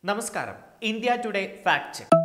നമസ്കാരം India Today fact check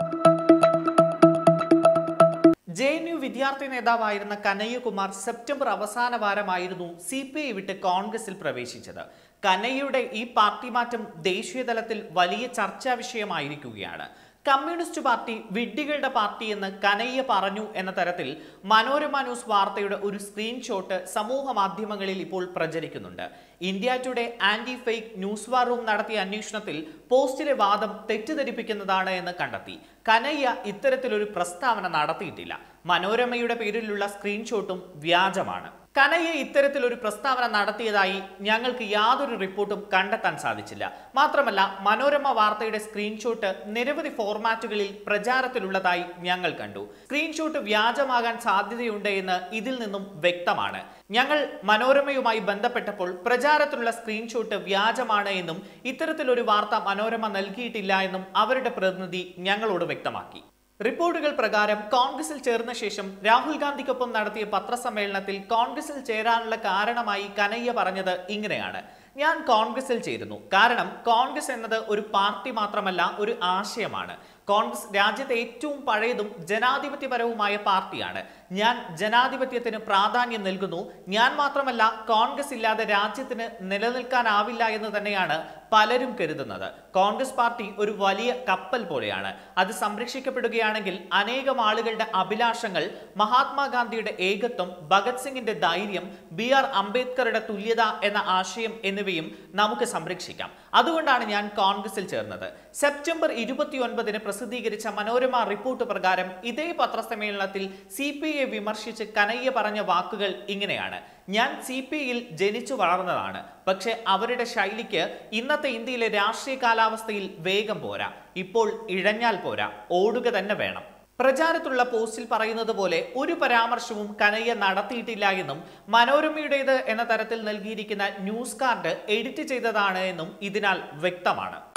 J N U വിദ്യാർത്ഥി നേതാവായിരുന്ന കനയ്യകുമാർ സെപ്റ്റംബർ അവസാന വാരമായിരുന്നു സി പി ഐ വിട്ട് കോൺഗ്രസിൽ പ്രവേശിച്ചത് കനയ്യയുടെ ഈ പാർട്ടി മാറ്റം ദേശീയ തലത്തിൽ വലിയ ചർച്ചാ വിഷയമായിരിക്കുകയാണ് കമ്മ്യൂണിസ്റ്റ് പാർട്ടി വിഡ്ഢികളുടെ പാർട്ടി എന്ന് കനയ്യ പറഞ്ഞു എന്ന തരത്തിൽ മനോരമ ന്യൂസ് വാർത്തയുടെ ഒരു സ്ക്രീൻഷോട്ട് സമൂഹ മാധ്യമങ്ങളിൽ ഇപ്പോൾ പ്രചരിക്കുന്നുണ്ട് India Today anti fake news war room നടത്തിയ അന്വേഷണത്തിൽ പോസ്റ്റിലെ വാദം തെറ്റിദ്ധരിപ്പിക്കുന്നതാണ് എന്ന് കണ്ടെത്തി കനയ്യ ഇത്തരത്തിലൊരു പ്രസ്താവന നടത്തിയിട്ടില്ല മനോരമയുടെ പേരിലുള്ള സ്ക്രീൻഷോട്ടും വ്യാജമാണ് കനയ്യ ഇത്തരത്തിലൊരു പ്രസ്താവന നടത്തിയതായി ഞങ്ങൾക്ക് യാതൊരു റിപ്പോർട്ടും കണ്ടെത്താൻ സാധിച്ചില്ല മാത്രമല്ല മനോരമ വാർത്തയുടെ സ്ക്രീൻഷോട്ട് നിരവധി ഫോർമാറ്റുകളിൽ പ്രചാരത്തിലുള്ളതായി ഞങ്ങൾ കണ്ടു സ്ക്രീൻഷോട്ട് വ്യാജമാകാൻ സാധ്യതയുണ്ട് എന്ന് ഇതിൽ നിന്നും വ്യക്തമാണ് ഞങ്ങൾ മനോരമയുമായി ബന്ധപ്പെട്ടപ്പോൾ പ്രചാരത്തിലുള്ള സ്ക്രീൻഷോട്ട് വ്യാജമാണ് എന്നും ഇത്തരത്തിലൊരു വാർത്ത മനോരമ നൽകിയിട്ടില്ല എന്നും അവരുടെ പ്രതിനിധി ഞങ്ങളോട് വ്യക്തമാക്കി റിപ്പോർട്ടുകൾ പ്രകാരം കോൺഗ്രസിൽ ചേർന്ന ശേഷം രാഹുൽ ഗാന്ധിക്കൊപ്പം നടത്തിയ പത്രസമ്മേളനത്തിൽ കോൺഗ്രസിൽ ചേരാനുള്ള കാരണമായി കനയ്യ പറഞ്ഞത് ഇങ്ങനെയാണ് ഞാൻ കോൺഗ്രസിൽ ചേരുന്നു കാരണം കോൺഗ്രസ് എന്നത് ഒരു പാർട്ടി മാത്രമല്ല ഒരു ആശയമാണ് കോൺഗ്രസ് രാജ്യത്തെ ഏറ്റവും പഴയതും ജനാധിപത്യപരവുമായ പാർട്ടിയാണ് ഞാൻ ജനാധിപത്യത്തിന് പ്രാധാന്യം നൽകുന്നു ഞാൻ മാത്രമല്ല കോൺഗ്രസ് ഇല്ലാതെ രാജ്യത്തിന് നിലനിൽക്കാനാവില്ല എന്ന് തന്നെയാണ് പലരും കരുതുന്നത് കോൺഗ്രസ് പാർട്ടി ഒരു വലിയ കപ്പൽ പോലെയാണ് അത് സംരക്ഷിക്കപ്പെടുകയാണെങ്കിൽ അനേകം ആളുകളുടെ അഭിലാഷങ്ങൾ മഹാത്മാഗാന്ധിയുടെ ഏകത്വം ഭഗത് സിംഗിന്റെ ധൈര്യം ബി ആർ അംബേദ്കറുടെ തുല്യത എന്ന ആശയം എന്നിവയും നമുക്ക് സംരക്ഷിക്കാം അതുകൊണ്ടാണ് ഞാൻ കോൺഗ്രസിൽ ചേർന്നത് സെപ്റ്റംബർ ഇരുപത്തിയൊൻപതിന് പ്രസിദ്ധീകരിച്ച മനോരമ റിപ്പോർട്ട് പ്രകാരം ഇതേ പത്രസമ്മേളനത്തിൽ സി പി ഐ വിമർശിച്ച് കനയ്യ പറഞ്ഞ വാക്കുകൾ ഇങ്ങനെയാണ് ഞാൻ സി പി ഐയിൽ ജനിച്ചു വളർന്നതാണ് പക്ഷെ അവരുടെ ശൈലിക്ക് ഇന്നത്തെ ഇന്ത്യയിലെ രാഷ്ട്രീയ കാലാവസ്ഥയിൽ വേഗം പോരാ ഇപ്പോൾ ഇഴഞ്ഞാൽ പോരാ ഓടുക തന്നെ വേണം പ്രചാരത്തുള്ള പോസ്റ്റിൽ പറയുന്നത് പോലെ ഒരു പരാമർശവും കനയ്യ നടത്തിയിട്ടില്ല എന്നും മനോരമയുടേത് എന്ന തരത്തിൽ നൽകിയിരിക്കുന്ന ന്യൂസ് കാർഡ് എഡിറ്റ് ചെയ്തതാണ് എന്നും ഇതിനാൽ വ്യക്തമാണ്